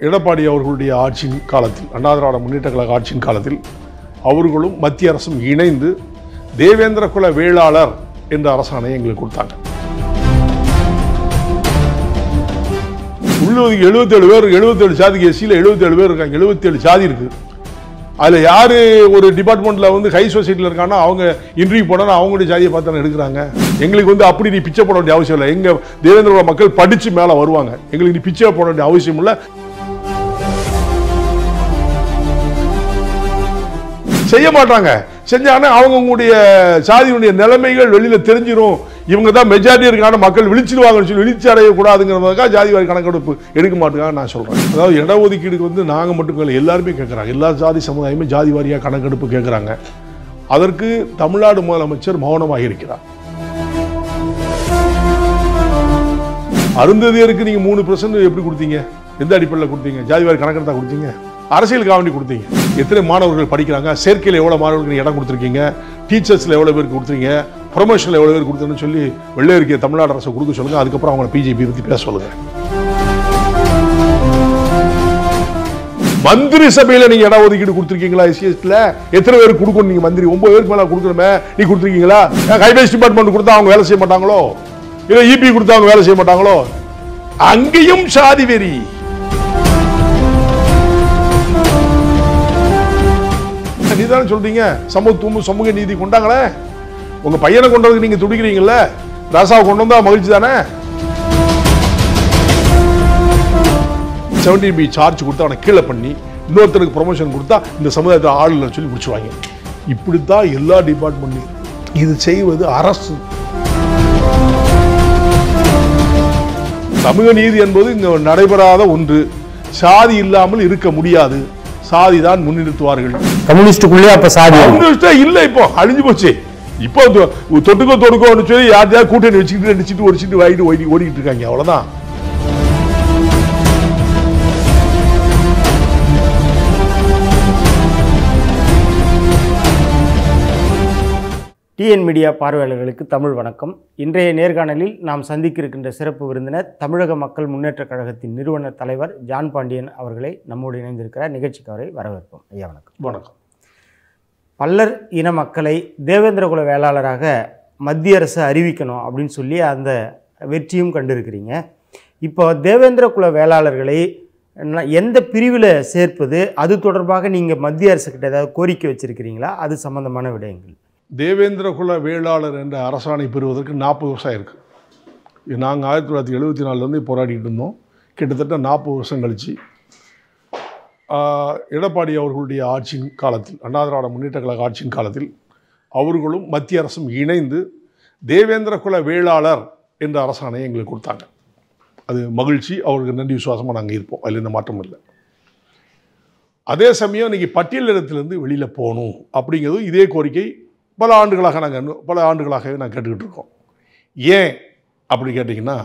எடப்பாடி அவர்களுடைய ஆட்சியின் காலத்தில் அண்ணா திராவிட முன்னேற்ற கழக ஆட்சியின் காலத்தில் அவர்களும் மத்திய அரசும் இணைந்து தேவேந்திர குல வேளாளர் என்ற அரசாணையை எங்களுக்கு கொடுத்தாங்க உள்ளூர் எழுபத்தேழு பேர் எழுபத்தேழு ஜாதிக்கு எஸ்சியில் எழுபத்தேழு பேர் இருக்காங்க எழுபத்தேழு ஜாதி இருக்கு அதில் யார் ஒரு டிபார்ட்மெண்ட்டில் வந்து ஹை சொசைட்டியில் இருக்காங்கன்னா அவங்க இன்டர்வியூ போனால் அவங்களுடைய ஜாதியை பார்த்து தானே எடுக்கிறாங்க எங்களுக்கு வந்து அப்படி நீ பிச்சை போட வேண்டிய அவசியம் இல்லை எங்கள் தேவேந்திர மக்கள் படித்து மேலே வருவாங்க எங்களுக்கு நீ பிச்சை போட வேண்டிய அவசியம் இல்லை செய்ய மாட்டாங்க செஞ்சாங்கன்னா அவங்களுடைய சாதியினுடைய நிலைமைகள் வெளியில தெரிஞ்சிரும் இவங்க தான் மெஜாரிட்டி இருக்கான மக்கள் விழிச்சிடுவாங்கன்னு சொல்லி விழிச்சு அடையக்கூடாதுங்கிறதுக்காக ஜாதி வாரி கணக்கெடுப்பு எடுக்க மாட்டேங்காங்க நான் சொல்றேன் அதாவது இடஒதுக்கீடுக்கு வந்து நாங்க மட்டும் இல்லை எல்லாருமே கேட்குறாங்க எல்லா ஜாதி சமுதாயமும் ஜாதி வாரியா கணக்கெடுப்பு கேட்குறாங்க அதற்கு தமிழ்நாடு முதலமைச்சர் மௌனமாக இருக்கிறார் அருந்ததியருக்கு நீங்க மூணு பர்சன்ட் எப்படி கொடுத்தீங்க எந்த அடிப்படையில் கொடுத்தீங்க ஜாதி வாரி கணக்கெடுத்தா கொடுத்தீங்க அரசியலுக்காக வேண்டி கொடுத்தீங்க எத்தனை மாணவர்கள் படிக்கிறாங்க சேர்க்கையில் எவ்வளோ மாணவர்களுக்கு நீங்க இடம் கொடுத்துருக்கீங்க டீச்சர்ஸில் எவ்வளோ பேருக்கு கொடுத்துருக்கீங்க ப்ரொமோஷனில் எவ்வளோ பேர் கொடுத்தேன்னு சொல்லி வெள்ளை இருக்கிய தமிழ்நாடு அரசு கொடுக்க சொல்லுங்க அதுக்கப்புறம் அவங்க பிஜேபி பற்றி பேச சொல்லுங்க மந்திரி சபையில நீங்க இட ஒதுக்கீடு கொடுத்துருக்கீங்களா எஸ்சிஎஸ்ல எத்தனை பேருக்கு கொடுக்கணும் நீங்க மந்திரி ஒன்பது பேருக்கு மேல கொடுக்கணுமே நீ கொடுத்துருக்கீங்களா ஹைவேஸ் டிபார்ட்மெண்ட் கொடுத்தா அவங்க வேலை செய்ய மாட்டாங்களோ இல்ல இபி கொடுத்தா அவங்க வேலை செய்ய மாட்டாங்களோ அங்கேயும் சாதி வெறி நீதானே சொல்றீங்க சமத்துவம் சமூக நீதி கொண்டாங்களே உங்க பையனை கொண்டு வரதுக்கு நீங்க துடிக்கிறீங்கல்ல ராசாவை கொண்டு வந்தா மகிழ்ச்சி தானே செவன்டி பி சார்ஜ் கொடுத்து அவனை கீழே பண்ணி இன்னொருத்தருக்கு ப்ரொமோஷன் கொடுத்தா இந்த சமுதாயத்தில் ஆள் இல்லைன்னு சொல்லி முடிச்சுவாங்க இப்படித்தான் எல்லா டிபார்ட்மெண்ட்லையும் இது செய்வது அரசு சமூக நீதி என்பது இங்க நடைபெறாத ஒன்று சாதி இல்லாமல் இருக்க முடியாது சாதி தான் முன்னிறுத்துவார்கள் கம்யூனிஸ்டுக்குள்ளே அப்ப சாதி இருக்கு. கம்யூனிஸ்டே இல்ல இப்போ அழிஞ்சு போச்சு இப்போ தொ- தொட்டுக்கோ தொடுக்கோன்னு சொல்லி யார்ட்டையாவது கூட்டணி வச்சுக்கிட்டு அடிச்சுட்டு ஒடிச்சிட்டு வாங்கிட்டு ஓடி ஓடிக்கிட்டு இருக்காங்க அவ்வளவுதான் டிஎன் மீடியா பார்வையாளர்களுக்கு தமிழ் வணக்கம் இன்றைய நேர்காணலில் நாம் சந்திக்க இருக்கின்ற சிறப்பு விருந்தினர் தமிழக மக்கள் முன்னேற்றக் கழகத்தின் நிறுவனர் தலைவர் ஜான் பாண்டியன் அவர்களை நம்மோடு இணைந்திருக்கிறார் நிகழ்ச்சிக்கு அவரை வரவேற்போம் ஐயா வணக்கம் வணக்கம் பல்லர் இன மக்களை தேவேந்திரகுல வேளாளராக மத்திய அரசு அறிவிக்கணும் அப்படின்னு சொல்லி அந்த வெற்றியும் கண்டிருக்கிறீங்க இப்போ தேவேந்திர குல வேளாளர்களை ந- எந்த பிரிவில் சேர்ப்பது அது தொடர்பாக நீங்கள் மத்திய அரசுக்கிட்ட ஏதாவது கோரிக்கை வச்சிருக்கிறீங்களா அது சம்பந்தமான விடயங்கள் தேவேந்திர குல வேளாளர் என்ற அரசாணை பெறுவதற்கு நாற்பது வருஷம் ஆயிருக்கு இது நாங்கள் ஆயிரத்தி தொள்ளாயிரத்தி எழுபத்தி நாலுலேருந்து போராடிட்டு இருந்தோம் கிட்டத்தட்ட நாற்பது வருஷம் கழிச்சு ஆஹ், எடப்பாடி அவர்களுடைய ஆட்சியின் காலத்தில் அண்ணா திராவிட முன்னேற்ற கழக ஆட்சியின் காலத்தில் அவர்களும் மத்திய அரசும் இணைந்து தேவேந்திர குல வேளாளர் என்ற அரசாணையை எங்களுக்கு கொடுத்தாங்க அது மகிழ்ச்சி அவருக்கு நன்றி விசுவாசமாக நாங்கள் இருப்போம் அதில் எந்த மாற்றம் இல்லை அதே சமயம் இன்னைக்கு பட்டியலிடத்திலிருந்து வெளியில் போகணும் அப்படிங்கிறது இதே கோரிக்கை பல ஆண்டுகளாக நாங்கள் பல ஆண்டுகளாகவே நாங்கள் கேட்டுக்கிட்டு இருக்கோம் ஏன் அப்படி கேட்டிங்கன்னா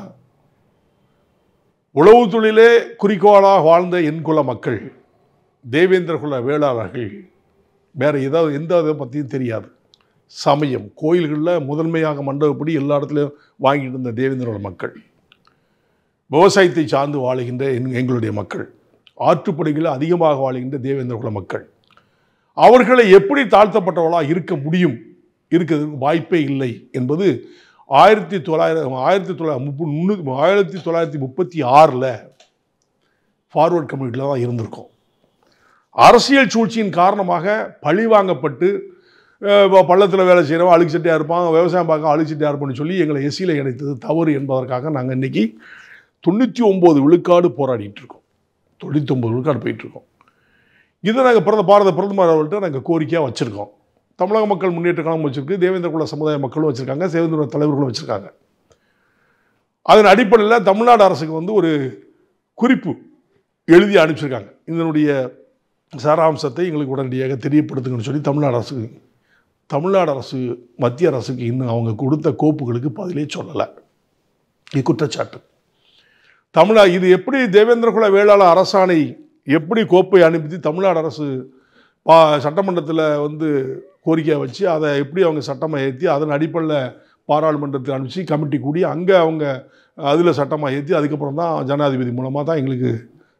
உழவு தொழிலே குறிக்கோளாக வாழ்ந்த என் குல மக்கள் தேவேந்திர குல வேளாளர்கள் வேற ஏதாவது எந்த இதை பற்றியும் தெரியாது சமயம் கோயில்களில் முதன்மையாக மண்டபப்படி எல்லா இடத்துலையும் வாங்கிட்டு இருந்த தேவேந்திர குல மக்கள் விவசாயத்தை சார்ந்து வாழுகின்ற என்- எங்களுடைய மக்கள் ஆற்றுப்படுகையில் அதிகமாக வாழுகின்ற தேவேந்திர குல மக்கள் அவர்களை எப்படி தாழ்த்தப்பட்டவர்களாக இருக்க முடியும் இருக்கிறதுக்கு வாய்ப்பே இல்லை என்பது ஆயிரத்தி தொள்ளாயிரம் ஆயிரத்தி தொள்ளாயிரத்தி முப்பது முன்னூ ஆயிரத்தி தொள்ளாயிரத்தி முப்பத்தி ஆறில் ஃபார்வர்ட் கம்யூனிட்டியில் தான் இருந்திருக்கோம் அரசியல் சூழ்ச்சியின் காரணமாக பழி வாங்கப்பட்டு பள்ளத்தில் வேலை செய்கிறவன் அழுச்சட்டியாக இருப்பான் விவசாயம் பார்க்க அழுச்சட்டியாக இருப்பான்னு சொல்லி எங்களை எஸ்சியில் இணைத்தது தவறு என்பதற்காக நாங்கள் இன்னைக்கு தொண்ணூற்றி ஒம்பது விழுக்காடு போராடிட்டு இருக்கோம் தொண்ணூற்றி ஒம்பது விழுக்காடு போயிட்டு இருக்கோம் இதை நாங்கள் பிறந்த பாரத பிரதமர் அவர்கள்ட்ட நாங்கள் கோரிக்கையாக வச்சுருக்கோம் தமிழக மக்கள் முன்னேற்ற கழகம் வச்சிருக்கு தேவேந்திர குல சமுதாய மக்களும் வச்சுருக்காங்க தேவேந்திர தலைவர்களும் வச்சுருக்காங்க அதன் அடிப்படையில் தமிழ்நாடு அரசுக்கு வந்து ஒரு குறிப்பு எழுதி அனுப்பிச்சிருக்காங்க இதனுடைய சாராம்சத்தை எங்களுக்கு உடனடியாக தெரியப்படுத்துங்கன்னு சொல்லி தமிழ்நாடு அரசு தமிழ்நாடு அரசு மத்திய அரசுக்கு இன்னும் அவங்க கொடுத்த கோப்புகளுக்கு பதிலே சொல்லலை இது குற்றச்சாட்டு தமிழா இது எப்படி தேவேந்திர குல வேளாளர் அரசாணை எப்படி கோப்பை அனுப்பி தமிழ்நாடு அரசு பா சட்டமன்றத்தில் வந்து கோரிக்கையை வச்சு அதை எப்படி அவங்க சட்டமாக ஏற்றி அதன் அடிப்படையில் பாராளுமன்றத்துக்கு அனுப்பிச்சு கமிட்டி கூடி அங்கே அவங்க அதில் சட்டமாக ஏற்றி அதுக்கப்புறம் தான் ஜனாதிபதி மூலமாக தான் எங்களுக்கு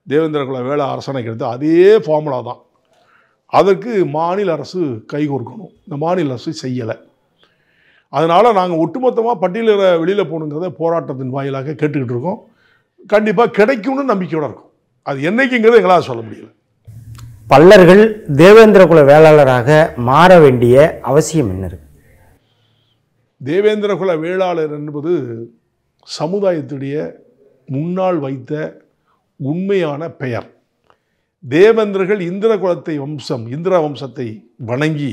தேவேந்திர குல வேளா அரசனை கிடைத்து அதே ஃபார்முலா தான் அதற்கு மாநில அரசு கைகோர்க்கணும் இந்த மாநில அரசு செய்யலை அதனால் நாங்கள் ஒட்டுமொத்தமாக பட்டியலில் வெளியில் போகணுங்கிறத போராட்டத்தின் வாயிலாக கேட்டுக்கிட்டு இருக்கோம் கண்டிப்பாக கிடைக்கும்னு நம்பிக்கையோட இருக்கும் அது என்னைக்குங்கிறத எங்களால் சொல்ல முடியல பல்லர்கள் தேவேந்திர குல வேளாளராக மாற வேண்டிய அவசியம் என்ன இருக்கு தேவேந்திர குல வேளாளர் என்பது சமுதாயத்துடைய முன்னால் வைத்த உண்மையான பெயர் தேவேந்திரர்கள் இந்திர குலத்தை வம்சம் இந்திர வம்சத்தை வணங்கி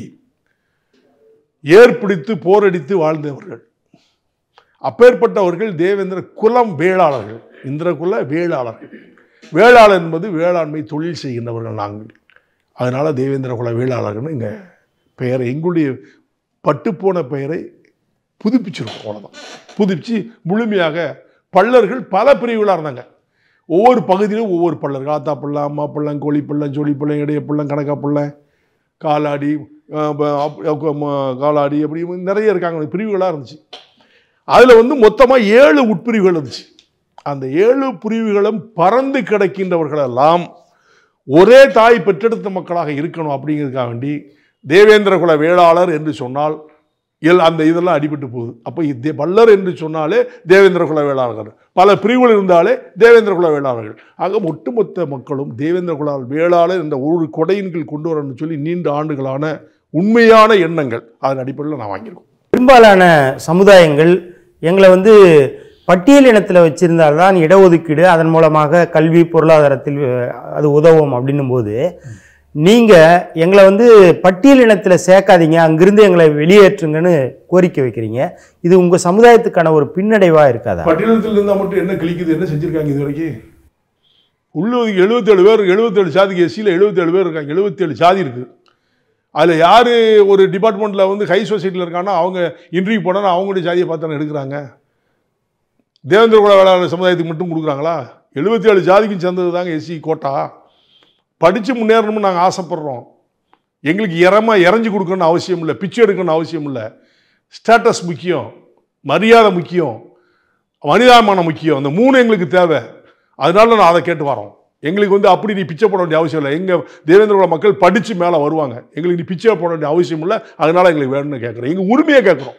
ஏற்பிடித்து போரடித்து வாழ்ந்தவர்கள் அப்பேற்பட்டவர்கள் தேவேந்திர குலம் வேளாளர்கள் இந்திர குல வேளாளர்கள் வேளாளர் என்பது வேளாண்மை தொழில் செய்கின்றவர்கள் நாங்கள் அதனால தேவேந்திர குல வேளாளர்கள்னு இங்கே பெயரை எங்களுடைய பட்டுப்போன பெயரை புதுப்பிச்சிருக்கோம் அவ்வளோதான் புதுப்பிச்சு முழுமையாக பல்லர்கள் பல பிரிவுகளாக இருந்தாங்க ஒவ்வொரு பகுதியிலும் ஒவ்வொரு பல்லர்கள் ஆத்தா பள்ளம் அம்மா பள்ளம் கோழி பள்ளம் ஜோலி பள்ளம் இடைய பள்ளம் கணக்கா பள்ளம் காலாடி அஹ் ப- அப்- அப்- ம- காலாடி அப்படி நிறைய இருக்காங்க பிரிவுகளாக இருந்துச்சு அதில் வந்து மொத்தமாக ஏழு உட்பிரிவுகள் இருந்துச்சு அந்த ஏழு பிரிவுகளும் பறந்து கிடக்கின்றவர்களெல்லாம் ஒரே தாய் பெற்றெடுத்த மக்களாக இருக்கணும் அப்படிங்கிறதுக்காக வேண்டி தேவேந்திர குல வேளாளர் என்று சொன்னால் எல் அந்த இதெல்லாம் அடிபட்டு போகுது அப்போ இது பல்லர் என்று சொன்னாலே தேவேந்திர குல வேளாளர்கள் பல பிரிவுகள் இருந்தாலே தேவேந்திர குல வேளாளர்கள் ஆக ஒட்டுமொத்த மக்களும் தேவேந்திர குல வேளாளர் என்ற ஒரு கொடையின் கீழ் கொண்டு வரணும்னு சொல்லி நீண்ட ஆண்டுகளான உண்மையான எண்ணங்கள் அதன் அடிப்படையில் நான் வாங்கியிருக்கோம் பெரும்பாலான சமுதாயங்கள் எங்களை வந்து பட்டியல் இனத்தில் வச்சிருந்தால்தான் இடஒதுக்கீடு அதன் மூலமாக கல்வி பொருளாதாரத்தில் அஹ், அது உதவும் அப்படின்னும் போது நீங்கள் எங்களை வந்து பட்டியல் இனத்தில் சேர்க்காதீங்க அங்கிருந்து எங்களை வெளியேற்றுங்கன்னு கோரிக்கை வைக்கிறீங்க இது உங்கள் சமுதாயத்துக்கான ஒரு பின்னடைவாக இருக்காதா பட்டியலத்தில் இருந்தால் மட்டும் என்ன கிழிக்குது என்ன செஞ்சுருக்காங்க இது வரைக்கும் உள்ளூர் எழுபத்தேழு பேர் எழுபத்தேழு ஜாதிக்கு எஸ்சியில் எழுபத்தேழு பேர் இருக்காங்க எழுபத்தேழு ஜாதி இருக்குது அதில் யார் ஒரு டிபார்ட்மெண்ட்டில் வந்து ஹை சொசைட்டியில் இருக்காங்கன்னா அவங்க இன்டர்வியூ போனால் அவங்களுடைய ஜாதியை பார்த்து தானே எடுக்கிறாங்க தேவேந்திர குல வேளாளர் சமுதாயத்துக்கு மட்டும் கொடுக்குறாங்களா எழுபத்தேழு ஜாதிக்கும் சேர்ந்தது தாங்க எஸ்சி கோட்டா படித்து முன்னேறணும்னு நாங்கள் ஆசைப்படுறோம் எங்களுக்கு இறமா இறஞ்சி கொடுக்கணும்னு அவசியம் இல்லை பிச்சை எடுக்கணும்னு அவசியம் இல்லை ஸ்டேட்டஸ் முக்கியம் மரியாதை முக்கியம் மனிதாபிமானம் முக்கியம் அந்த மூணு எங்களுக்கு தேவை அதனால நான் அதை கேட்டு வரோம் எங்களுக்கு வந்து அப்படி நீ பிச்சை போட வேண்டிய அவசியம் இல்லை எங்கள் தேவேந்திர குல மக்கள் படித்து மேலே வருவாங்க எங்களுக்கு நீ பிச்சை போட வேண்டிய அவசியம் இல்லை அதனால எங்களுக்கு வேணும்னு கேட்குறோம் எங்கள் உரிமையை கேட்குறோம்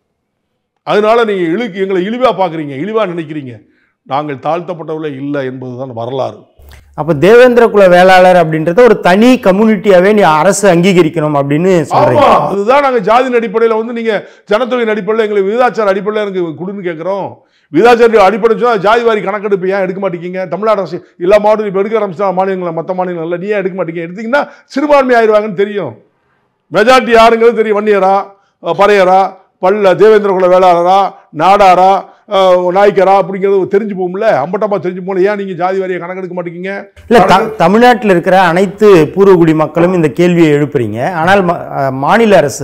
அதனால நீங்கள் இழு எங்களை இழிவாக பார்க்குறீங்க இழிவாக நினைக்கிறீங்க நாங்கள் தாழ்த்தப்பட்டவர்களே இல்லை என்பதுதான் வரலாறு அப்போ தேவேந்திர குல வேளாளர் அப்படின்றத ஒரு தனி கம்யூனிட்டியாவே நீ அரசு அங்கீகரிக்கணும் அப்படின்னு சொல்றீங்க ஆமா அதுதான் நாங்க ஜாதியின் அடிப்படையில் வந்து நீங்க ஜனத்தொகையின் அடிப்படையில் எங்களுக்கு விகிதாச்சார அடிப்படையில் எனக்கு கொடுன்னு கேட்குறோம் விகிதாச்சார அடிப்படை சொன்னா ஜாதி வாரி கணக்கெடுப்பு ஏன் எடுக்க மாட்டேங்க தமிழ்நாடு அரசு எல்லா மாவட்டம் இப்போ எடுக்க ஆரம்பிச்சா மாநிலங்களில் மற்ற மாநிலங்களில் நீ ஏன் எடுக்க மாட்டீங்க எடுத்தீங்கன்னா சிறுபான்மை ஆயிடுவாங்கன்னு தெரியும் மெஜாரிட்டி யாருங்கிறது தெரியும் வன்னியரா அஹ், பறையரா பல்ல தேவேந்திர குல வேளாளரா நாடாரா அஹ், நாய்க்கரா அப்படிங்கிறது தெரிஞ்சு போகும்ல அம்பட்டமா தெரிஞ்சு போகல ஏன் நீங்க ஜாதி வாரியை கணக்கெடுக்க மாட்டேங்க இல்ல த- தமிழ்நாட்டில் இருக்கிற அனைத்து பூர்வகுடி மக்களும் இந்த கேள்வியை எழுப்புறீங்க ஆனால் ம- அஹ் மாநில அரசு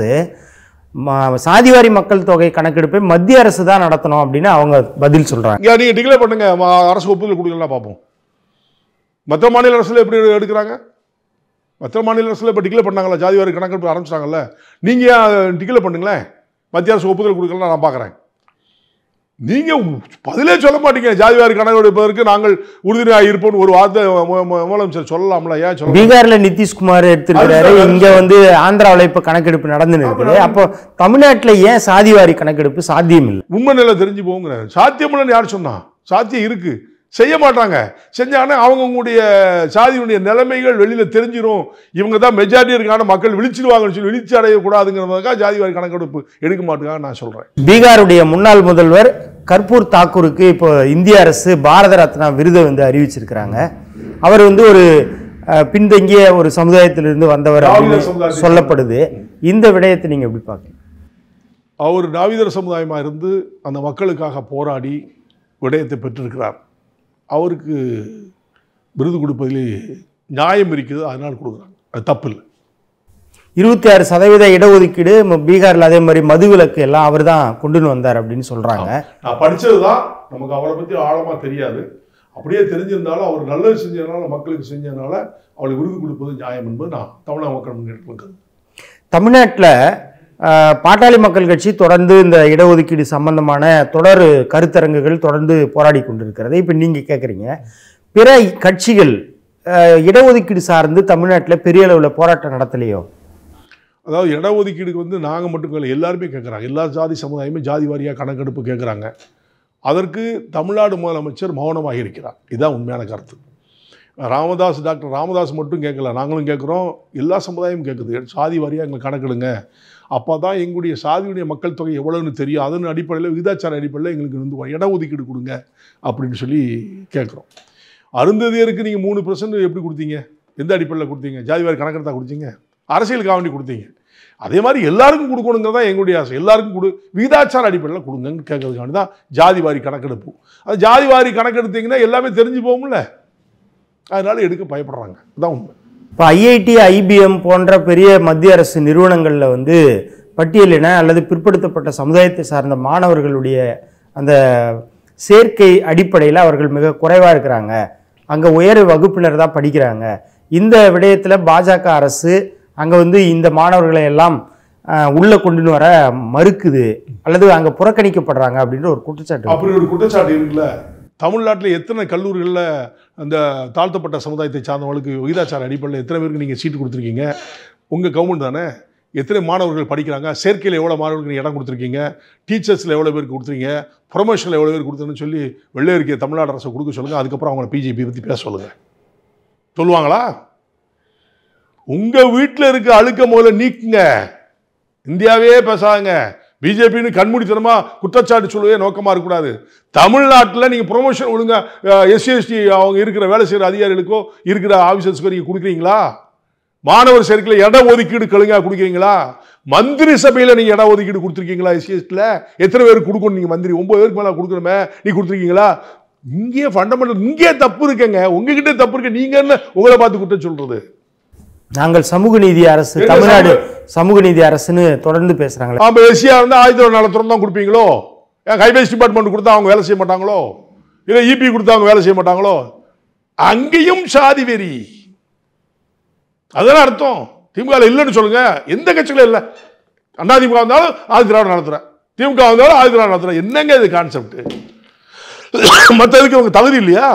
ம- சாதிவாரி மக்கள் தொகை கணக்கெடுப்பை மத்திய அரசு தான் நடத்தணும் அப்படின்னு அவங்க பதில் சொல்றாங்க இங்கே நீங்கள் டிக்ளேர் பண்ணுங்க ம- அரசு ஒப்புதல் கொடுக்கலாம் பார்ப்போம் மற்ற மாநில அரசுல எப்படி எடுக்கிறாங்க மற்ற மாநில அரசுல இப்போ டிக்ளேர் பண்ணாங்களா ஜாதி வாரி கணக்கெடுப்பு ஆரம்பிச்சிட்டாங்கல்ல நீங்கள் ஏன் டிக்ளேர் பண்ணுங்களேன் மத்திய அரசு ஒப்புதல் கொடுக்கலாம் நான் பார்க்குறேன் நீங்கள் பதிலே சொல்ல மாட்டீங்க ஜாதி வாரி கணக்கெடுப்பதற்கு நாங்கள் உறுதுணையாக இருப்போம்னு ஒரு வார்த்தை மு- மு- முதலமைச்சர் சொல்லலாம்ல ஏன் சொல்ல பீகார்ல நிதிஷ்குமார் எடுத்திருக்கிறாரு அதுதான் இங்க வந்து ஆந்திராவில் இப்ப கணக்கெடுப்பு நடந்துன்னு இருக்குது அப்போ தமிழ்நாட்டுல ஏன் சாதிவாரி கணக்கெடுப்பு சாத்தியம் இல்லை உண்மை நிலை தெரிஞ்சு போங்கிற சாத்தியமில்லைன்னு யார் சொன்னா சாத்தியம் இருக்கு செய்ய மாட்டாங்க செஞ்சாங்கன்னா அவங்கவுங்களுடைய சாதியினுடைய நிலைமைகள் வெளியில தெரிஞ்சிரும் இவங்க தான் மெஜாரிட்டி இருக்கான மக்கள் விழிச்சிடுவாங்கன்னு சொல்லி விழிச்சு அடையக்கூடாதுங்கிறதுக்காக ஜாதி வாரி கணக்கெடுப்பு எடுக்க மாட்டாங்க நான் சொல்றேன் பீகாருடைய முன்னாள் முதல்வர் கர்பூர் தாக்கூருக்கு இப்போ இந்திய அரசு பாரத ரத்னா விருதை வந்து அறிவிச்சிருக்கிறாங்க அவர் வந்து ஒரு அஹ், பின்தங்கிய ஒரு சமுதாயத்திலிருந்து வந்தவர் திராவிட அப்படின்னு சமுதாயத்தை சொல்லப்படுது இந்த விடயத்தை நீங்க எப்படி பார்க்குறீங்க அவர் நாவிதர் சமுதாயமாக இருந்து அந்த மக்களுக்காக போராடி விடயத்தை பெற்றிருக்கிறார் அவருக்கு விருது கொடுப்பதில் நியாயம் இருக்குது அதனால் கொடுக்குறாங்க அது தப்பு இல்லை இருபத்தி ஆறு சதவீத இடஒதுக்கீடு ம- பீகார்ல அதே மாதிரி மதுவிலக்கு எல்லாம் அவர் தான் கொண்டுன்னு வந்தார் அப்படின்னு சொல்றாங்க நான் படிச்சது தான் நமக்கு அவரை பற்றி ஆழமாக தெரியாது அப்படியே தெரிஞ்சிருந்தாலும் அவர் நல்லது செஞ்சதுனால மக்களுக்கு செஞ்சதுனால அவளுக்கு விருது கொடுப்பது நியாயம் என்பது நான் தமிழக மக்கள் முன்னேற்ற தமிழ்நாட்டில் பாட்டாளி மக்கள் கட்சி தொடர்ந்து இந்த இடஒதுக்கீடு சம்பந்தமான தொடர் கருத்தரங்குகள் தொடர்ந்து போராடி கொண்டிருக்கிறது இப்போ நீங்கள் கேட்குறீங்க பிற கட்சிகள் அஹ், இடஒதுக்கீடு சார்ந்து தமிழ்நாட்டில் பெரிய அளவில் போராட்டம் நடத்தலையோ அதாவது இடஒதுக்கீடுக்கு வந்து நாங்கள் மட்டும் இல்லை எல்லாருமே கேட்குறாங்க எல்லா ஜாதி சமுதாயமே ஜாதி வாரியாக கணக்கெடுப்பு கேட்குறாங்க அதற்கு தமிழ்நாடு முதலமைச்சர் மௌனமாக இருக்கிறார் இதுதான் உண்மையான கருத்து ராமதாஸ் டாக்டர் ராமதாஸ் மட்டும் கேட்கல நாங்களும் கேட்குறோம் எல்லா சமுதாயமும் கேட்குது சாதி வாரியாக எங்களுக்கு கணக்கெடுங்க அப்போ தான் எங்களுடைய சாதியுடைய மக்கள் தொகை எவ்வளோன்னு தெரியும் அதன் அடிப்படையில் விகிதாச்சார அடிப்படையில் எங்களுக்கு வந்து இடஒதுக்கீடு கொடுங்க அப்படின்னு சொல்லி கேட்குறோம் அருந்ததியருக்கு நீங்கள் மூணு பர்சன்ட் எப்படி கொடுத்தீங்க எந்த அடிப்படையில் கொடுத்தீங்க ஜாதி வாரி கணக்கெடுத்தா கொடுத்தீங்க அரசியலுக்காக வேண்டி கொடுத்தீங்க அதே மாதிரி எல்லாருக்கும் கொடுக்கணுங்கிறது தான் எங்களுடைய ஆசை எல்லாருக்கும் கொடு விகிதாச்சார அடிப்படையில் கொடுங்கன்னு கேட்கறதுக்காண்டி தான் ஜாதி வாரி கணக்கெடுப்பு அது ஜாதி வாரி கணக்கெடுத்தீங்கன்னா எல்லாமே தெரிஞ்சு போகும்ல அதனால எடுக்க பயப்படுறாங்க அதான் உண்மை இப்போ ஐஐடி ஐபிஎம் போன்ற பெரிய மத்திய அரசு நிறுவனங்களில் வந்து பட்டியலின அல்லது பிற்படுத்தப்பட்ட சமுதாயத்தை சார்ந்த மாணவர்களுடைய அந்த சேர்க்கை அடிப்படையில் அவர்கள் மிக குறைவாக இருக்கிறாங்க அங்கே உயர் வகுப்பினர் தான் படிக்கிறாங்க இந்த விடயத்தில் பாஜக அரசு அங்கே வந்து இந்த மாணவர்களை எல்லாம் அஹ், உள்ள கொண்டு வர மறுக்குது அல்லது அங்கே புறக்கணிக்கப்படுறாங்க அப்படின்ற ஒரு குற்றச்சாட்டு இருக்கு. அப்படி ஒரு குற்றச்சாட்டு இருக்குல்ல தமிழ்நாட்டில் எத்தனை கல்லூரிகளில் அந்த தாழ்த்தப்பட்ட சமுதாயத்தை சார்ந்தவங்களுக்கு விகிதாச்சார அடிப்படையில் எத்தனை பேருக்கு நீங்கள் சீட்டு கொடுத்துருக்கீங்க உங்கள் கவர்மெண்ட் தானே எத்தனை மாணவர்கள் படிக்கிறாங்க சேர்க்கையில் எவ்வளோ மாணவர்களுக்கு நீங்க இடம் கொடுத்துருக்கீங்க டீச்சர்ஸில் எவ்வளோ பேருக்கு கொடுத்துருக்கீங்க ப்ரொமோஷனில் எவ்வளோ பேர் கொடுத்துருன்னு சொல்லி வெள்ளை அறிக்கை தமிழ்நாடு அரசு கொடுக்க சொல்லுங்கள் அதுக்கப்புறம் அவங்கள பிஜேபி பற்றி பேச சொல்லுங்கள் சொல்லுவாங்களா உங்கள் வீட்டில் இருக்க அழுக்க முதல்ல நீக்குங்க இந்தியாவே பேசாங்க பிஜேபின்னு கண்மூடித்தனமா குற்றச்சாட்டு சொல்லவே நோக்கமாக இருக்கக்கூடாது தமிழ்நாட்டில் நீங்கள் ப்ரொமோஷன் ஒழுங்க எஸ்சி எஸ்டி அவங்க இருக்கிற வேலை செய்கிற அதிகாரிகளுக்கோ இருக்கிற ஆஃபீஸர்ஸ்க்கோ நீங்கள் கொடுக்குறீங்களா மாணவர் சேர்க்கையில் இட ஒதுக்கீடு கழுங்கா கொடுக்குறீங்களா மந்திரி சபையில் நீங்கள் இட ஒதுக்கீடு கொடுத்துருக்கீங்களா எஸ்சிஎஸ்டியில் எத்தனை பேருக்கு கொடுக்கணும் நீங்கள் மந்திரி ஒன்பது பேருக்கு மேலே கொடுக்கணுமே நீ கொடுத்துருக்கீங்களா இங்கேயே ஃபண்டமெண்டல் இங்கேயே தப்பு இருக்குங்க உங்ககிட்ட தப்பு இருக்கு நீங்க என்ன உங்களை பார்த்து குற்றம் சொல்றது நாங்கள் சமூக நீதி அரசு எங்க தமிழ்நாடு சமூக நீதி அரசுன்னு தொடர்ந்து பேசுகிறாங்களே ஆமா எஸ்சியா இருந்தால் ஆயுத நலத்துறம் தான் கொடுப்பீங்களோ ஏன் ஹைவேஸ் டிபார்ட்மெண்ட் கொடுத்தா அவங்க வேலை செய்ய மாட்டாங்களோ இல்லை இபி கொடுத்தா அவங்க வேலை செய்ய மாட்டாங்களோ அங்கேயும் சாதி வெறி அதான அர்த்தம் திமுக ல இல்லைன்னு சொல்லுங்க எந்த கட்சியிலும் இல்லை அண்ணா திமுக வந்தாலும் ஆதி திராவிடம் நடத்துறேன் திமுக வந்தாலும் ஆதி திராவிடம் நடத்துறேன் என்னங்க இது கான்செப்ட் மற்றதுக்கு அவங்க தகுதி இல்லையா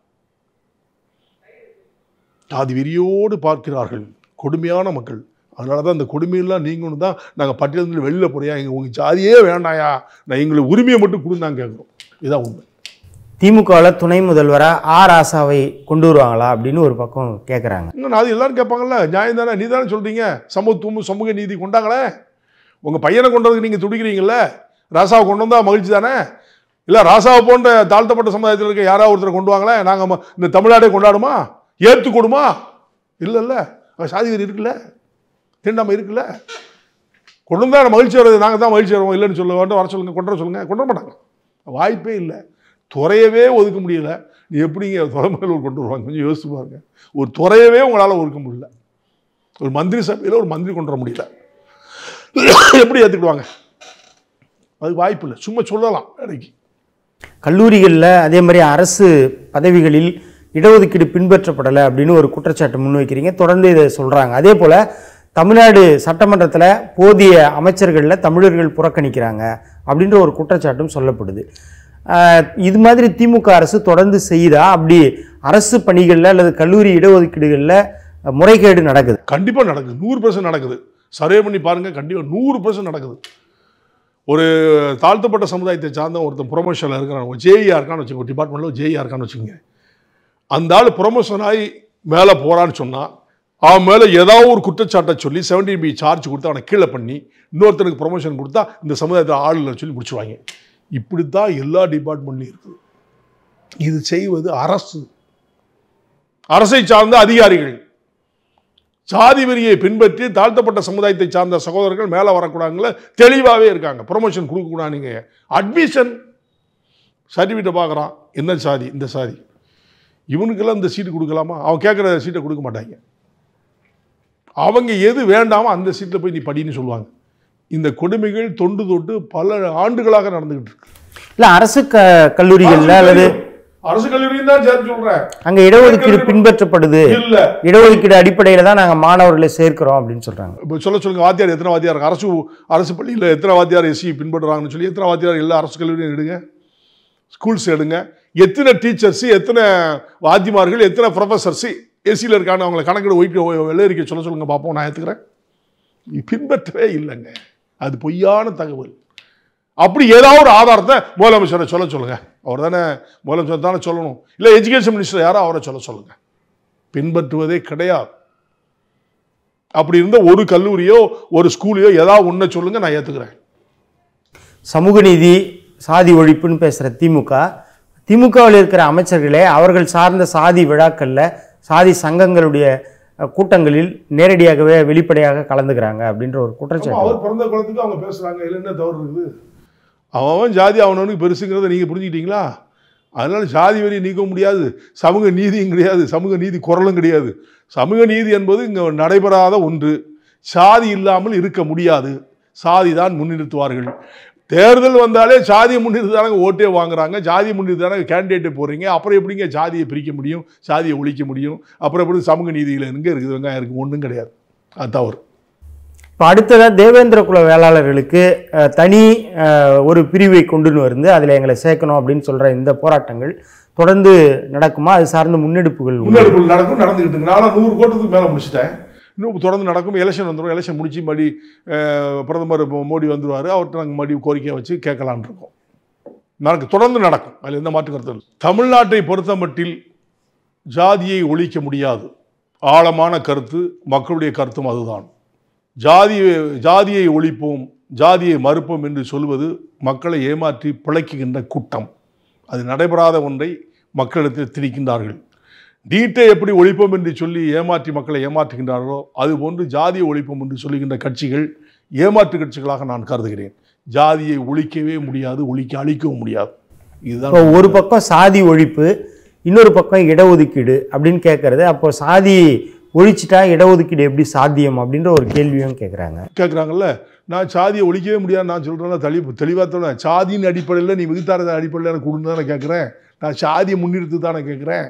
சாதி வெறியோடு பார்க்கிறார்கள் கொடுமையான மக்கள் அதனால தான் இந்த கொடுமையெல்லாம் நீங்கணும் தான் நாங்கள் பட்டியலிருந்து வெளியில் போறியா எங்கள் உங்கள் ஜாதியே வேண்டாயா நான் எங்களுக்கு உரிமையை மட்டும் கொடுந்தாங்க கேட்குறோம் இதுதான் உண்மை திமுகவில் துணை முதல்வராக ஆ ராசாவை கொண்டு வருவாங்களா அப்படின்னு ஒரு பக்கம் கேட்குறாங்க இன்னும் அது எல்லாரும் கேட்பாங்கல்ல நியாயம் தானே நீ தானே சொல்கிறீங்க சமத்துவம் சமூக நீதி கொண்டாங்களே உங்கள் பையனை கொண்டதுக்கு நீங்கள் துடிக்கிறீங்கல்ல ராசாவை கொண்டு வந்தால் மகிழ்ச்சி தானே இல்லை ராசாவை போன்ற தாழ்த்தப்பட்ட சமுதாயத்தில் இருக்க யாராவது ஒருத்தரை கொண்டு வாங்களே நாங்கள் இந்த தமிழ்நாடே கொண்டாடுமா ஏற்றுக்கொடுமா இல்லை இல்லை சாதி வெறி இருக்குல்ல தீண்டாமை இருக்குல்ல கொண்டு வந்தா மகிழ்ச்சி வருது நாங்கள் தான் மகிழ்ச்சி வருவோம் இல்லைன்னு சொல்ல வேண்டும் வர சொல்லுங்க கொண்டு வர சொல்லுங்க கொண்டு வர மாட்டாங்க வாய்ப்பே இல்லை துறையவே ஒதுக்க முடியல நீ எப்படிங்க துறைமுறையில் கொண்டு வருவாங்க கொஞ்சம் யோசிச்சு பாருங்க ஒரு துறையவே உங்களால் ஒதுக்க முடியல ஒரு மந்திரி சபையில் ஒரு மந்திரி கொண்டு வர முடியல எப்படி ஏற்றுக்கிடுவாங்க அது வாய்ப்பு இல்லை சும்மா சொல்லலாம் இடைக்கு கல்லூரிகளில் அதே மாதிரி அரசு பதவிகளில் இடஒதுக்கீடு பின்பற்றப்படலை அப்படின்னு ஒரு குற்றச்சாட்டு முன்வைக்கிறீங்க தொடர்ந்து இதை சொல்கிறாங்க அதே போல் தமிழ்நாடு சட்டமன்றத்தில் போதிய அமைச்சர்களில் தமிழர்கள் புறக்கணிக்கிறாங்க அப்படின்ற ஒரு குற்றச்சாட்டும் சொல்லப்படுது ஆஹ் இது மாதிரி திமுக அரசு தொடர்ந்து செய்யுதா அப்படி அரசு பணிகளில் அல்லது கல்லூரி இடஒதுக்கீடுகளில் முறைகேடு நடக்குது கண்டிப்பாக நடக்குது நூறு பர்சன்ட் நடக்குது சர்வே பண்ணி பாருங்கள் கண்டிப்பாக நூறு பர்சன்ட் நடக்குது ஒரு தாழ்த்தப்பட்ட சமுதாயத்தை சார்ந்த ஒருத்தன் ப்ரொமோஷனில் இருக்கிறான் ஜேஇஆர் இருக்கான்னு வச்சுக்கோங்க டிபார்ட்மெண்ட்டில் ஜேஇஆர் இருக்கான்னு வச்சுக்கோங்க அந்த ஆள் ப்ரொமோஷன் ஆகி மேலே போகிறான்னு சொன்னால் அவன் மேலே ஏதாவது ஒரு குற்றச்சாட்டை சொல்லி செவன்டி பி சார்ஜ் கொடுத்து அவனை கீழே பண்ணி இன்னொருத்தனுக்கு ப்ரொமோஷன் கொடுத்தா இந்த சமுதாயத்தில் ஆள் இல்லைன்னு சொல்லி முடிச்சுடுவாங்க இப்படி தான் எல்லா டிபார்ட்மெண்ட்லையும் இருக்குது இது செய்வது அரசு அரசை சார்ந்த அதிகாரிகள் சாதி வெறியை பின்பற்றி தாழ்த்தப்பட்ட சமுதாயத்தை சார்ந்த சகோதரர்கள் மேலே வரக்கூடாதுங்கள தெளிவாகவே இருக்காங்க ப்ரொமோஷன் கொடுக்கக்கூடாது நீங்கள் அட்மிஷன் சர்டிஃபிகேட்டை பார்க்குறான் என்ன சாதி இந்த சாதி இவனுக்கெல்லாம் இந்த சீட்டு கொடுக்கலாமா அவன் கேட்குற சீட்டை கொடுக்க மாட்டாங்க அவங்க எது வேண்டாமோ அந்த சீட்டில் போய் நீ படின்னு சொல்லுவாங்க இந்த கொடுமைகள் தொண்டு தொட்டு பல ஆண்டுகளாக நடந்துகிட்டு இருக்கு இல்லை அரசு க கல்லூரிகளில் அல்லது அரசு கல்லூரியும் தான் சேர்த்து சொல்றேன் அங்கே இடஒதுக்கீடு பின்பற்றப்படுது இல்ல இடஒதுக்கீடு அடிப்படையில் தான் நாங்கள் மாணவர்களை சேர்க்கிறோம் அப்படின்னு சொல்கிறாங்க இப்போ சொல்ல சொல்லுங்க வாத்தியார் எத்தனை வாத்தியார் இருக்கு? அரசு அரசு பள்ளியில் எத்தனை வாத்தியார் எஸ்சி பின்பற்றுறாங்கன்னு சொல்லி எத்தனை வாத்தியார் எல்லா அரசு கல்லூரியும் எடுங்க ஸ்கூல்ஸ் எடுங்க எத்தனை டீச்சர்ஸ் எத்தனை வாத்திமார்கள் எத்தனை ப்ரொஃபஸர்ஸ் எஸ்சியில் இருக்கான்னு அவங்களை கணக்கிட ஒயிட் வெள்ளரிக்க சொல்ல சொல்லுங்க பார்ப்போம் நான் ஏற்றுக்கிறேன் பின்பற்றவே இல்லைங்க அது பொய்யான தகவல் அப்படி ஏதாவது ஒரு ஆதாரத்தை முதலமைச்சரை சொல்ல சொல்லுங்க அவர் தானே முதலமைச்சர் தானே சொல்லணும் இல்லை எஜுகேஷன் மினிஸ்டர் யாரோ அவரை சொல்ல சொல்லுங்க பின்பற்றுவதே கிடையாது அப்படி இருந்த ஒரு கல்லூரியோ ஒரு ஸ்கூலையோ ஏதாவது ஒன்றை சொல்லுங்க நான் ஏற்றுக்கிறேன் சமூக நீதி சாதி ஒழிப்புன்னு பேசுகிற திமுக திமுகவில் இருக்கிற அமைச்சர்களே அவர்கள் சார்ந்த சாதி விழாக்களில் சாதி சங்கங்களுடைய அஹ், கூட்டங்களில் நேரடியாகவே வெளிப்படையாக கலந்துக்கிறாங்க அப்படின்ற ஒரு குற்றச்சாட்டு அவர் பிறந்த குளத்துக்கு அவங்க பேசுறாங்க இதுல என்ன தவறு இருக்குது அவன் அவன் ஜாதி அவனவனுக்கு பெருசுங்கிறத நீங்க புரிஞ்சுக்கிட்டீங்களா அதனால ஜாதி வரி நீக்க முடியாது சமூக நீதியும் கிடையாது சமூக நீதி குரலும் கிடையாது சமூக நீதி என்பது இங்க நடைபெறாத ஒன்று சாதி இல்லாமல் இருக்க முடியாது சாதி தான் முன்னிறுத்துவார்கள் தேர்தல் வந்தாலே சாதியை முன்னிறுத்தி தானே ஓட்டே வாங்குறாங்க ஜாதியை முன்னிறுத்தி தானே கேண்டிடேட்டை போடுறீங்க அப்புறம் எப்படிங்க ஜாதியை பிரிக்க முடியும் சாதியை ஒழிக்க முடியும் அப்புறம் எப்படி சமூக நீதியில் எங்கே இருக்குது வெங்காயம் இருக்குது ஒன்றும் கிடையாது அது தவறு இப்போ அடுத்ததாக தேவேந்திர குல வேளாளர்களுக்கு அஹ், தனி அஹ், ஒரு பிரிவை கொண்டுன்னு வந்து அதில் எங்களை சேர்க்கணும் அப்படின்னு சொல்கிற இந்த போராட்டங்கள் தொடர்ந்து நடக்குமா அது சார்ந்த முன்னெடுப்புகள் உண்டா? முன்னெடுப்புகள் நடக்கும் நடந்துகிட்டு இருக்கு நானும் நூறு கோட்டத்துக்கு மேலே முடிச்சிட்டேன் இன்னும் தொடர்ந்து நடக்கும் எலெக்ஷன் வந்துடும் எலெக்ஷன் முடிச்சு மறுபடி அஹ், பிரதமர் இப்போ மோடி வந்துருவார் அவர்கிட்ட நாங்கள் மறுபடியும் கோரிக்கையை வச்சு கேட்கலான்னு இருக்கோம் நடக்கும் தொடர்ந்து நடக்கும் அதில் எந்த மாற்று கருத்து இல்லை தமிழ்நாட்டை பொறுத்த மட்டில் ஜாதியை ஒழிக்க முடியாது ஆழமான கருத்து மக்களுடைய கருத்தும் அதுதான் ஜாதி ஜாதியை ஒழிப்போம் ஜாதியை மறுப்போம் என்று சொல்வது மக்களை ஏமாற்றி பிழைக்குகின்ற கூட்டம் அது நடைபெறாத ஒன்றை மக்களிடத்தில் திணிக்கின்றார்கள் நீட்டை எப்படி ஒழிப்போம் என்று சொல்லி ஏமாற்றி மக்களை ஏமாற்றுகின்றார்களோ அதுபோன்று ஜாதியை ஒழிப்போம் என்று சொல்லுகின்ற கட்சிகள் ஏமாற்று கட்சிகளாக நான் கருதுகிறேன் ஜாதியை ஒழிக்கவே முடியாது ஒழிக்க அழிக்கவும் முடியாது இதுதான் இப்போ ஒரு பக்கம் சாதி ஒழிப்பு இன்னொரு பக்கம் இடஒதுக்கீடு அப்படின்னு கேட்கறது அப்போ சாதி ஒழிச்சிட்டா இடஒதுக்கீடு எப்படி சாத்தியம் அப்படின்ற ஒரு கேள்வியும் கேட்குறாங்க கேட்குறாங்கல்ல நான் சாதியை ஒழிக்கவே முடியாது நான் சொல்கிறேன் தெளி தெளிவாக சொல்றேன் சாதியின் அடிப்படையில் நீ விகிதாரத அடிப்படையில் எனக்கு கொடுன்னு தானே கேட்குறேன் நான் சாதியை முன்னிறுத்து தானே கேட்குறேன்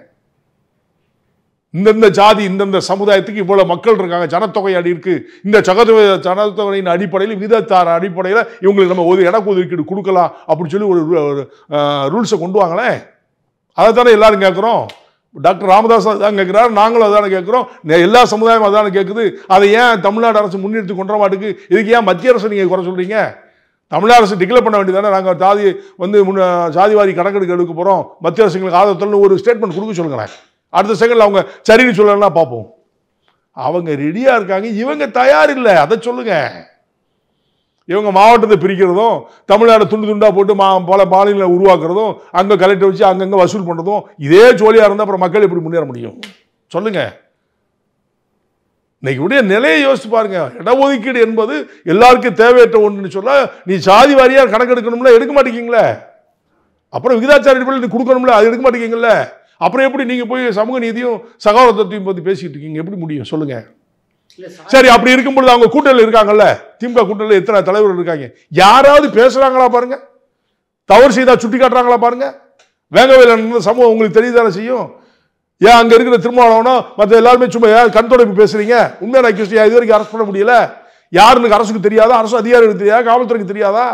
இந்தந்த ஜாதி இந்தந்த சமுதாயத்துக்கு இவ்வளோ மக்கள் இருக்காங்க ஜனத்தொகை அடி இருக்கு இந்த சகத ஜனத்தொகையின் அடிப்படையில் விகிதத்தார அடிப்படையில் இவங்களுக்கு நம்ம ஒரு இட ஒதுக்கீடு கொடுக்கலாம் அப்படின்னு சொல்லி ஒரு ரூல்ஸை கொண்டு வாங்களேன் அதை தானே எல்லாரும் கேட்குறோம் டாக்டர் ராமதாஸ் அதான் கேட்குறாரு நாங்களும் அதானே கேட்குறோம் எல்லா சமுதாயமும் அதானே கேட்குது அதை ஏன் தமிழ்நாடு அரசு முன்னிறுத்தி கொண்டு வர மாட்டுக்கு இதுக்கு ஏன் மத்திய அரசு நீங்கள் குறை சொல்கிறீங்க தமிழக அரசு டிக்ளேர் பண்ண வேண்டியதானே நாங்கள் ஜாதி வந்து முன்ன ஜாதிவாரி கணக்கெடுக்க எடுக்க போகிறோம் மத்திய அரசுங்களுக்கு ஆதரவுன்னு ஒரு ஸ்டேட்மெண்ட் கொடுக்க சொல்லுங்களேன் அடுத்த செகண்டில் அவங்க சரின்னு சொல்லலைன்னா பார்ப்போம் அவங்க ரெடியாக இருக்காங்க இவங்க தயார் இல்லை அதை சொல்லுங்கள் இவங்க மாவட்டத்தை பிரிக்கிறதும் தமிழ்நாடு துண்டு துண்டா போட்டு மா பல மாநிலங்களை உருவாக்குறதும் அங்கே கலெக்டர் வச்சு அங்கங்கே வசூல் பண்ணுறதும் இதே ஜோலியாக இருந்தால் அப்புறம் மக்கள் எப்படி முன்னேற முடியும் சொல்லுங்க இன்னைக்கு உடைய நிலையை யோசிச்சு பாருங்க இடஒதுக்கீடு என்பது எல்லாருக்கும் தேவையற்ற ஒன்றுன்னு சொல்ல நீ சாதி வாரியாக கணக்கெடுக்கணும்ல எடுக்க மாட்டேங்கிங்களே அப்புறம் விகிதாச்சார அடிப்படையில் நீ கொடுக்கணும்ல அது எடுக்க மாட்டேங்கிங்கல்ல அப்புறம் எப்படி நீங்கள் போய் சமூக நீதியும் சகோதரத்தையும் பற்றி பேசிட்டு இருக்கீங்க எப்படி முடியும் சொல்லுங்க சரி அப்படி இருக்கும் பொழுது அவங்க கூட்டணியில் இருக்காங்கல்ல திமுக கூட்டணியில் எத்தனை தலைவர்கள் இருக்காங்க யாராவது பேசுறாங்களா பாருங்க தவறு செய்தா சுட்டி காட்டுறாங்களா பாருங்க வேங்கவேல நடந்த சமூகம் உங்களுக்கு தெரியுதானே செய்யும் ஏன் அங்க இருக்கிற திருமாவளவனோ மற்ற எல்லாருமே சும்மா ஏன் கண் தொடர்பு பேசுறீங்க உண்மையான கிறிஸ்டியா இது வரைக்கும் அரெஸ்ட் பண்ண முடியல யாருன்னு அரசுக்கு தெரியாதா அரசு அதிகாரிகளுக்கு தெரியாதா காவல்துறைக்கு தெரியாதா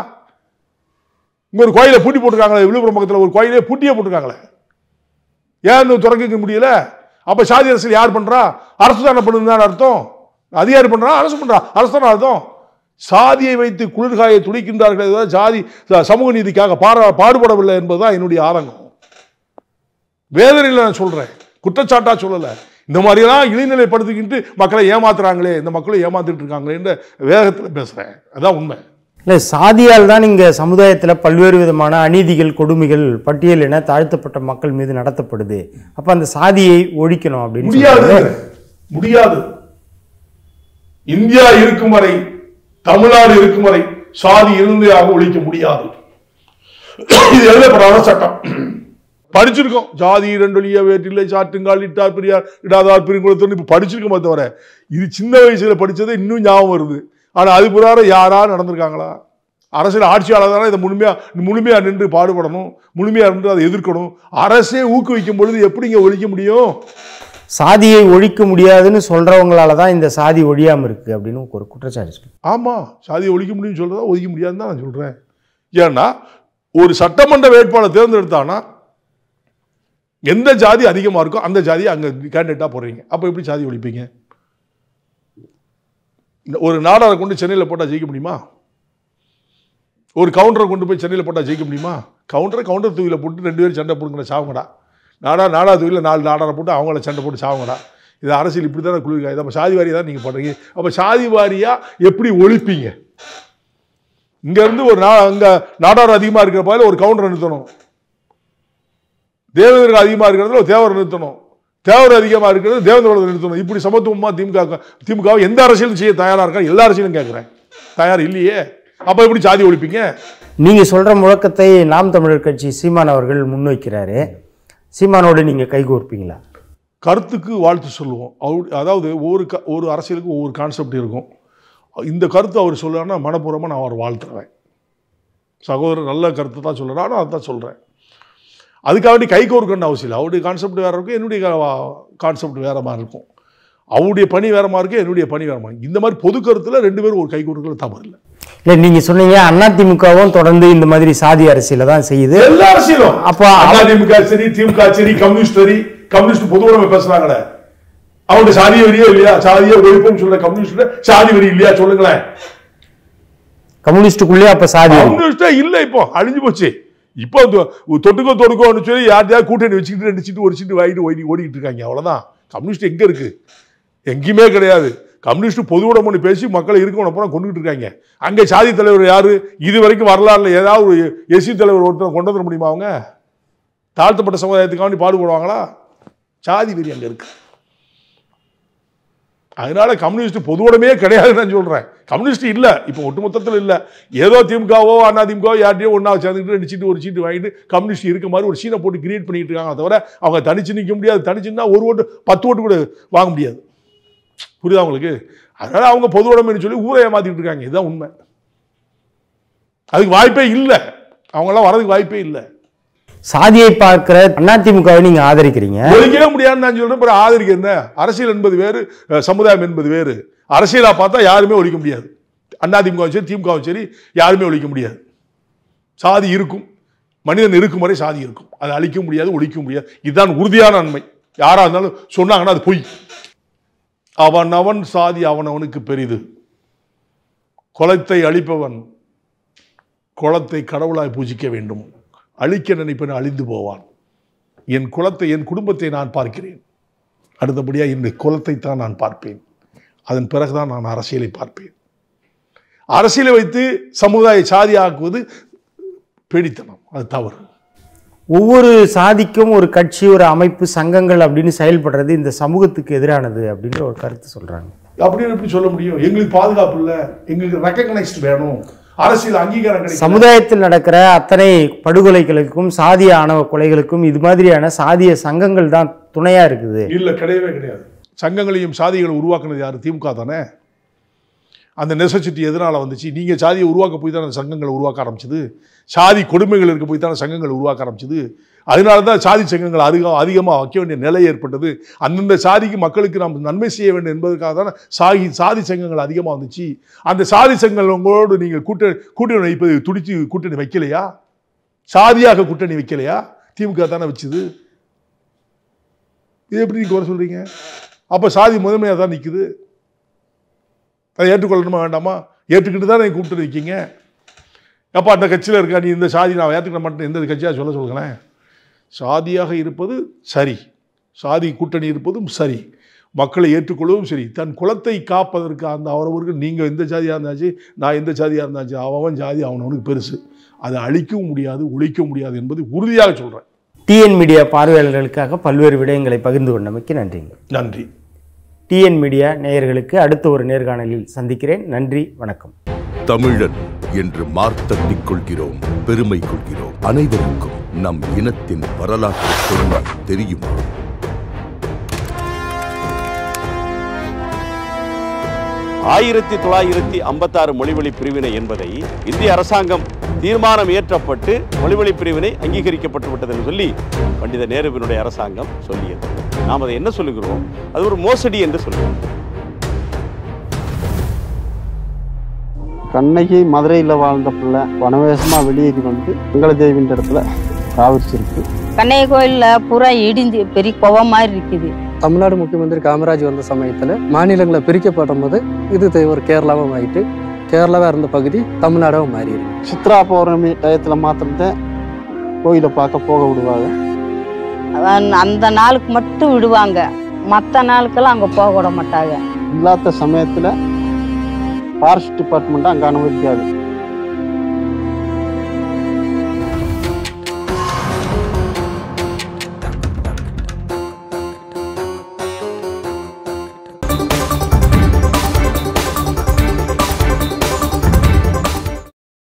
இங்க ஒரு கோயிலை பூட்டி போட்டிருக்காங்களே விழுப்புரம் பக்கத்தில் ஒரு கோயிலே பூட்டியே போட்டிருக்காங்களே ஏன் இன்னும் திறக்க முடியல அப்ப சாதி அரசியல் யார் பண்றா அரசு தானே பண்ணுதுன்னு அர்த்தம் அதிகாரி பண்றா அரசு பண்றா அரசு தானே அர்த்தம் சாதியை வைத்து குளிர்காயை துடிக்கின்றார்கள் இதுதான் ஜாதி ச- சமூக நீதிக்காக பாரா பாடுபடவில்லை என்பதுதான் என்னுடைய ஆதங்கம் வேதனையில் நான் சொல்றேன் குற்றச்சாட்டா சொல்லல இந்த மாதிரியெல்லாம் இழிநிலைப்படுத்திக்கிட்டு மக்களை ஏமாத்துறாங்களே இந்த மக்களை ஏமாத்திட்டு இருக்காங்களே என்ற வேகத்தில் பேசுறேன் அதான் உண்மை இல்லை சாதியால் தான் இங்கே சமுதாயத்தில் பல்வேறு விதமான அநீதிகள் கொடுமைகள் பட்டியலின தாழ்த்தப்பட்ட மக்கள் மீது நடத்தப்படுது அப்போ அந்த சாதியை ஒழிக்கணும் அப்படின்னு முடியாது சொல்றாரு. முடியாது இந்தியா இருக்கும் வரை தமிழ்நாடு இருக்கும் வரை சாதி இருந்தையாக ஒழிக்க முடியாது இது எழுதப்படாத சட்டம் படிச்சிருக்கோம் ஜாதி இரண்டொழிய வேற்றில்லை சாற்றுங்கால் இட்டார் பெரியார் இடாதார் பெருங்குளத்தோன்னு இப்ப படிச்சிருக்கோமே தவிர இது சின்ன வயசுல படிச்சது இன்னும் ஞாபகம் வருது ஆனா அது பிரகாரம் யாரா நடந்திருக்காங்களா அரசியல் ஆட்சியாளர் தானே இதை முழுமையா முழுமையா நின்று பாடுபடணும் முழுமையா நின்று அதை எதிர்க்கணும் அரசே ஊக்குவிக்கும் பொழுது எப்படிங்க ஒழிக்க முடியும் சாதியை ஒழிக்க முடியாதுன்னு சொல்றவங்களால தான் இந்த சாதி ஒழியாம இருக்கு அப்படின்னு ஒரு குற்றச்சாட்டு இருக்கு. ஆமாம் சாதியை ஒழிக்க முடியும்னு சொல்கிறதா ஒழிக்க முடியாதுன்னு தான் நான் சொல்கிறேன் ஏன்னா ஒரு சட்டமன்ற வேட்பாளர் தேர்ந்தெடுத்தானா எந்த ஜாதி அதிகமாக இருக்கோ அந்த ஜாதியை அங்கே கேண்டிடேட்டாக போடுறீங்க அப்போ எப்படி ஜாதி ஒழிப்பீங்க இந்த ஒரு நாடாரை கொண்டு சென்னையில் போட்டால் ஜெயிக்க முடியுமா ஒரு கவுண்டரை கொண்டு போய் சென்னையில் போட்டால் ஜெயிக்க முடியுமா கவுண்டரை கவுண்டர் தூவியில் போட்டு ரெண்டு பேரும் சண்டை போடுங்கிற சாவுங்கடா நாடா நாடா தூவியில் நாலு நாடாரை போட்டு அவங்கள சண்டை போட்டு சாவுங்கடா இது அரசியல் இப்படி தானே குளிர்காயுது அப்போ சாதி வாரியாக தான் நீங்கள் பண்ணுறீங்க அப்போ சாதி வாரியாக எப்படி ஒழிப்பீங்க இங்கேருந்து ஒரு நா அங்கே நாடார் அதிகமாக இருக்கிற பாதையில் ஒரு கவுண்டரை நிறுத்தணும் தேவேந்திரர்கள் அதிகமாக இருக்கிறதுல ஒரு தேவரை நிறுத்தணும் தேவர் அதிகமாக இருக்கிறது தேவேந்திர நிறுத்தணும் இப்படி சமத்துவமாக திமுக திமுக எந்த அரசியலும் செய்ய தயாராக இருக்கா எல்லா அரசியலும் கேட்குறேன் தயார் இல்லையே அப்போ எப்படி சாதி ஒழிப்பீங்க நீங்கள் சொல்கிற முழக்கத்தை நாம் தமிழர் கட்சி சீமான் அவர்கள் முன்வைக்கிறாரு சீமானோடு நீங்கள் கைகோர்ப்பீங்களா கருத்துக்கு வாழ்த்து சொல்லுவோம் அவரு அதாவது ஒவ்வொரு க ஒரு அரசியலுக்கு ஒவ்வொரு கான்செப்ட் இருக்கும் இந்த கருத்து அவர் சொல்லுறாருன்னா மனப்பூர்வமாக நான் அவர் வாழ்த்துறேன் சகோதரர் நல்ல கருத்து தான் சொல்கிறேன் ஆனால் அதுதான் சொல்கிறேன் அதுக்காக வேண்டி கை கோர்க்கணும் அவசியம் இல்லை அவருடைய கான்செப்ட் வேறு இருக்கும் என்னுடைய கான்செப்ட் வேறு மாதிரி இருக்கும் அவருடைய பணி வேறு மாதிரி இருக்கும் என்னுடைய பணி வேறு மாதிரி இந்த மாதிரி பொது கருத்தில் ரெண்டு பேரும் ஒரு கை கோர்க்கிறது தவறு இல்லை இல்லை நீங்கள் சொன்னீங்க அதிமுகவும் தொடர்ந்து இந்த மாதிரி சாதி அரசியலை தான் செய்யுது எல்லா அரசியலும் அப்போ அதிமுக சரி திமுக சரி கம்யூனிஸ்ட் சரி கம்யூனிஸ்ட் பொது உடைமை பேசுறாங்களே அவங்களுடைய சாதிய வரியே இல்லையா சாதிய ஒழிப்புன்னு சொல்ற கம்யூனிஸ்ட் சாதி வரி இல்லையா சொல்லுங்களேன் கம்யூனிஸ்டுக்குள்ளேயே அப்போ சாதி இருக்கு. கம்யூனிஸ்டே இல்ல இப்போ அழிஞ்சு போச்சு இப்போ தொ- தொட்டுக்கோ தொடுக்கோன்னு சொல்லி யார்ட்டையாவது கூட்டணி வச்சுக்கிட்டு ரெண்டு சீட்டு ஒரு சீட்டு வாங்கிட்டு ஓடி ஓடிக்கிட்டு இருக்காங்க அவ்வளவுதான் கம்யூனிஸ்ட் எங்க இருக்கு எங்கேயுமே கிடையாது கம்யூனிஸ்ட் பொது உடம்புன்னு பேசி மக்களை இருக்கணும் அப்புறம் கொண்டுகிட்டு இருக்காங்க அங்கே சாதி தலைவர் யாரு இது வரைக்கும் வரலாறுல ஏதாவது ஒரு எஸ்சி தலைவர் ஒருத்தர் கொண்டு வர முடியுமா அவங்க தாழ்த்தப்பட்ட சமுதாயத்துக்காண்டி பாடுபடுவாங்களா சாதி வெறி அங்கே இருக்கு அதனால கம்யூனிஸ்ட் பொது உடமையே கிடையாதுன்னு நான் சொல்றேன் கம்யூனிஸ்ட் இல்ல இப்போ ஒட்டுமொத்தத்தில் இல்ல ஏதோ திமுகவோ அண்ணா திமுகவோ யார்ட்டையோ ஒன்றா சேர்ந்துக்கிட்டு ரெண்டு சீட்டு ஒரு சீட்டு வாங்கிட்டு கம்யூனிஸ்ட் இருக்க மாதிரி ஒரு சீனை போட்டு கிரியேட் பண்ணிட்டு இருக்காங்க தவிர அவங்க தனிச்சு நிற்க முடியாது தனிச்சுன்னா ஒரு ஓட்டு பத்து ஓட்டு கூட வாங்க முடியாது புரியுதா உங்களுக்கு அதனால அவங்க பொது உடமைன்னு சொல்லி ஊரை ஏமாத்திட்டு இருக்காங்க இதுதான் உண்மை அதுக்கு வாய்ப்பே இல்லை அவங்கெல்லாம் வரதுக்கு வாய்ப்பே இல்லை சாதியை பார்க்கிற அதிமுகவை நீங்கள் ஆதரிக்கிறீங்க ஒழிக்கவே முடியாதுன்னு நான் சொல்றேன் அப்புறம் ஆதரிக்க என்ன அரசியல் என்பது வேறு அஹ், சமுதாயம் என்பது வேறு அரசியலா பார்த்தா யாருமே ஒழிக்க முடியாது அதிமுகவும் சரி திமுகவும் சரி யாருமே ஒழிக்க முடியாது சாதி இருக்கும் மனிதன் இருக்கும் வரை சாதி இருக்கும் அதை அழிக்க முடியாது ஒழிக்க முடியாது இதுதான் உறுதியான நன்மை யாரா இருந்தாலும் சொன்னாங்கன்னா அது பொய் அவன் அவன் சாதி அவனவனுக்கு பெரிது குலத்தை அழிப்பவன் குலத்தை கடவுளாய் பூஜிக்க வேண்டும் அழிக்க நினைப்பவன் அழிந்து போவான் என் குலத்தை என் குடும்பத்தை நான் பார்க்கிறேன் அடுத்தபடியாக இந்த குலத்தை தான் நான் பார்ப்பேன் அதன் பிறகுதான் நான் அரசியலை பார்ப்பேன் அரசியலை வைத்து சமுதாய சாதி ஆக்குவது பேடித்தனம் அது தவறு ஒவ்வொரு சாதிக்கும் ஒரு கட்சி ஒரு அமைப்பு சங்கங்கள் அப்படின்னு செயல்படுறது இந்த சமூகத்துக்கு எதிரானது அப்படின்னு ஒரு கருத்து சொல்றாங்க அப்படின்னு எப்படி சொல்ல முடியும் எங்களுக்கு பாதுகாப்பு இல்லை எங்களுக்கு ரெக்கக்னைஸ்ட் வேணும் அரசியல் அங்கீகாரம் கிடைக்கும் சமுதாயத்தில் நடக்கிற அத்தனை படுகொலைகளுக்கும் சாதிய ஆணவ கொலைகளுக்கும் இது மாதிரியான சாதிய சங்கங்கள் தான் துணையா இருக்குது இல்லை கிடையவே கிடையாது சங்கங்களையும் சாதிகளை உருவாக்குனது யார் திமுக தானே அந்த நெசசிட்டி எதனால் வந்துச்சு நீங்கள் சாதியை உருவாக்க போய் தானே சங்கங்களை உருவாக்க ஆரம்பிச்சது சாதி கொடுமைகள் இருக்க போய் தானே சங்கங்கள் உருவாக்க ஆரம்பிச்சது அதனால தான் சாதி சங்கங்கள் அதிகம் அதிகமாக வைக்க வேண்டிய நிலை ஏற்பட்டது அந்தந்த சாதிக்கு மக்களுக்கு நாம் நன்மை செய்ய வேண்டும் என்பதற்காக தானே சாதி சாதி சங்கங்கள் அதிகமாக வந்துச்சு அந்த சாதி சங்கங்கள் உங்களோடு நீங்கள் கூட்டணி கூட்டணி வைப்பது துடிச்சு கூட்டணி வைக்கலையா சாதியாக கூட்டணி வைக்கலையா திமுக தானே வச்சுது இது எப்படி நீங்கள் குறை சொல்கிறீங்க அப்போ சாதி முதன்மையாக தான் நிற்குது அதை ஏற்றுக்கொள்ளணுமா வேண்டாமா ஏற்றுக்கிட்டு தான் நீங்கள் கூப்பிட்டு நிற்கீங்க அப்போ அந்த கட்சியில் இருக்கா நீ இந்த சாதி நான் ஏற்றுக்கிற மாட்டேன் எந்த கட்சியாக சொல்ல சொல்லுங்களேன் சாதியாக இருப்பது சரி சாதி கூட்டணி இருப்பதும் சரி மக்களை ஏற்றுக்கொள்ளவும் சரி தன் குலத்தை காப்பதற்கு அந்த அவரவருக்கு நீங்கள் எந்த ஜாதியாக இருந்தாச்சு நான் எந்த ஜாதியாக இருந்தாச்சு அவன் ஜாதி அவனவனுக்கு பெருசு அதை அழிக்கவும் முடியாது ஒழிக்க முடியாது என்பது உறுதியாக சொல்கிறேன் டிஎன் மீடியா பார்வையாளர்களுக்காக பல்வேறு விடயங்களை பகிர்ந்து கொண்டமைக்கு நன்றிங்க நன்றி டிஎன் மீடியா நேயர்களுக்கு அடுத்த ஒரு நேர்காணலில் சந்திக்கிறேன் நன்றி வணக்கம் தமிழன் என்று மார்த்தட்டிக் கொள்கிறோம் பெருமை கொள்கிறோம் அனைவருக்கும் நம் இனத்தின் வரலாற்று சொன்ன தெரியுமா ஆயிரத்தி தொள்ளாயிரத்தி ஐம்பத்தாறு மொழிவழி பிரிவினை என்பதை இந்திய அரசாங்கம் தீர்மானம் இயற்றப்பட்டு மொழிவழி பிரிவினை அங்கீகரிக்கப்பட்டு விட்டது என்று சொல்லி பண்டித நேருவினுடைய அரசாங்கம் சொல்லியது நாம் அதை என்ன சொல்லுகிறோம் அது ஒரு மோசடி என்று சொல்லுகிறோம் கண்ணகி மதுரையில் வாழ்ந்த பிள்ளை வனவேசமாக வெளியேறி வந்து மங்களதேவின்ற இடத்துல ஆவரிச்சிருக்கு கண்ணைய கோயிலில் புறா இடிஞ்சு பெரிய குவ மாதிரி இருக்குது தமிழ்நாடு முக்கியமந்திரி காமராஜ் வந்த சமயத்தில் மாநிலங்களை பிரிக்கப்படும் போது இது தெ- ஒரு கேரளாவும் ஆயிட்டு கேரளாவாக இருந்த பகுதி தமிழ்நாடாவும் மாறி இருக்கு சித்ரா பௌர்ணமி டயத்தில் மாத்திரம்தான் கோயிலை பார்க்க போக விடுவாங்க அவன் அந்த நாளுக்கு மட்டும் விடுவாங்க மற்ற நாளுக்கெல்லாம் அங்கே போக விட மாட்டாங்க இல்லாத சமயத்தில் ஃபாரஸ்ட் டிபார்ட்மெண்ட் அங்கே அனுமதிக்காது